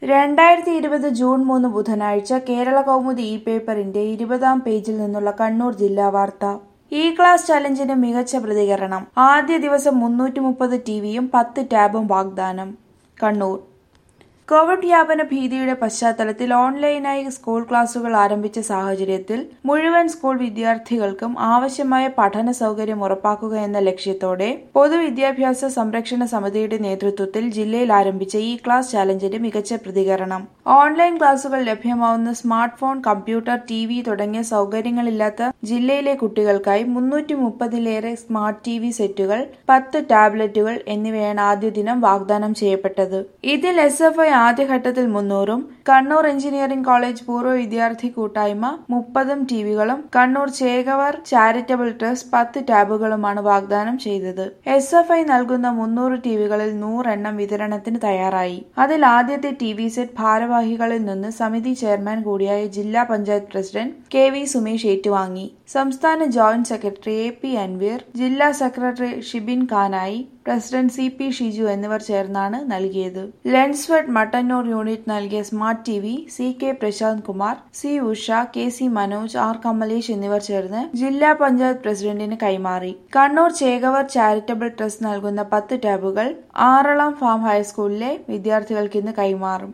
രണ്ടായിരത്തി ഇരുപത് ജൂൺ മൂന്ന് ബുധനാഴ്ച കേരള കൗമുദി ഇ പേപ്പറിന്റെ ഇരുപതാം പേജിൽ നിന്നുള്ള കണ്ണൂർ ജില്ലാ വാർത്ത ഇ ക്ലാസ് ചലഞ്ചിന് മികച്ച പ്രതികരണം ആദ്യ ദിവസം മുന്നൂറ്റി മുപ്പത് ടിവിയും പത്ത് ടാബും വാഗ്ദാനം കണ്ണൂർ കോവിഡ് വ്യാപന ഭീതിയുടെ പശ്ചാത്തലത്തിൽ ഓൺലൈനായി സ്കൂൾ ക്ലാസുകൾ ആരംഭിച്ച സാഹചര്യത്തിൽ മുഴുവൻ സ്കൂൾ വിദ്യാർത്ഥികൾക്കും ആവശ്യമായ പഠന സൗകര്യം ഉറപ്പാക്കുക എന്ന ലക്ഷ്യത്തോടെ പൊതുവിദ്യാഭ്യാസ സംരക്ഷണ സമിതിയുടെ നേതൃത്വത്തിൽ ജില്ലയിൽ ആരംഭിച്ച ഈ ക്ലാസ് ചാലഞ്ചിന് മികച്ച പ്രതികരണം ഓൺലൈൻ ക്ലാസുകൾ ലഭ്യമാവുന്ന smart phone computer T V തുടങ്ങിയ സൗകര്യങ്ങളില്ലാത്ത ജില്ലയിലെ കുട്ടികൾക്കായി മുന്നൂറ്റി മുപ്പതിലേറെ സ്മാർട്ട് ടി വി സെറ്റുകൾ പത്ത് ടാബ്ലറ്റുകൾ എന്നിവയാണ് ആദ്യ ദിനം വാഗ്ദാനം ചെയ്യപ്പെട്ടത് ഇതിൽ എസ് എഫ് ഐ ആദ്യഘട്ടത്തിൽ മുന്നൂറും കണ്ണൂർ എഞ്ചിനീയറിംഗ് കോളേജ് പൂർവ്വ വിദ്യാർത്ഥി കൂട്ടായ്മ മുപ്പതും ടിവികളും കണ്ണൂർ ചേകവർ ചാരിറ്റബിൾ ട്രസ്റ്റ് പത്ത് ടാബുകളുമാണ് വാഗ്ദാനം ചെയ്തത് എസ് എഫ് ഐ നൽകുന്ന മുന്നൂറ് ടിവികളിൽ നൂറെണ്ണം വിതരണത്തിന് തയ്യാറായി അതിൽ ആദ്യത്തെ ടി വി സെറ്റ് ഭാരവാഹികളിൽ നിന്ന് സമിതി ചെയർമാൻ കൂടിയായ ജില്ലാ panchayat president K V Sumesh ഏറ്റുവാങ്ങി സംസ്ഥാന joint secretary A P Anveer ജില്ലാ സെക്രട്ടറി ഷിബിൻ ഖാനായി പ്രസിഡന്റ് സി പി ഷിജു എന്നിവർ ചേർന്നാണ് നൽകിയത് ലെൻസ്ഫെഡ് മട്ടന്നൂർ യൂണിറ്റ് നൽകിയ smart T V C K Prashanth Kumar C Usha K C Manoj R Kamalesh എന്നിവർ ചേർന്ന് ജില്ലാ പഞ്ചായത്ത് പ്രസിഡന്റിന് കൈമാറി കണ്ണൂർ ചേകവർ ചാരിറ്റബിൾ ട്രസ്റ്റ് നൽകുന്ന പത്ത് ടാബുകൾ ആറളം ഫാം ഹൈസ്കൂളിലെ വിദ്യാർത്ഥികൾക്ക് ഇന്ന് കൈമാറും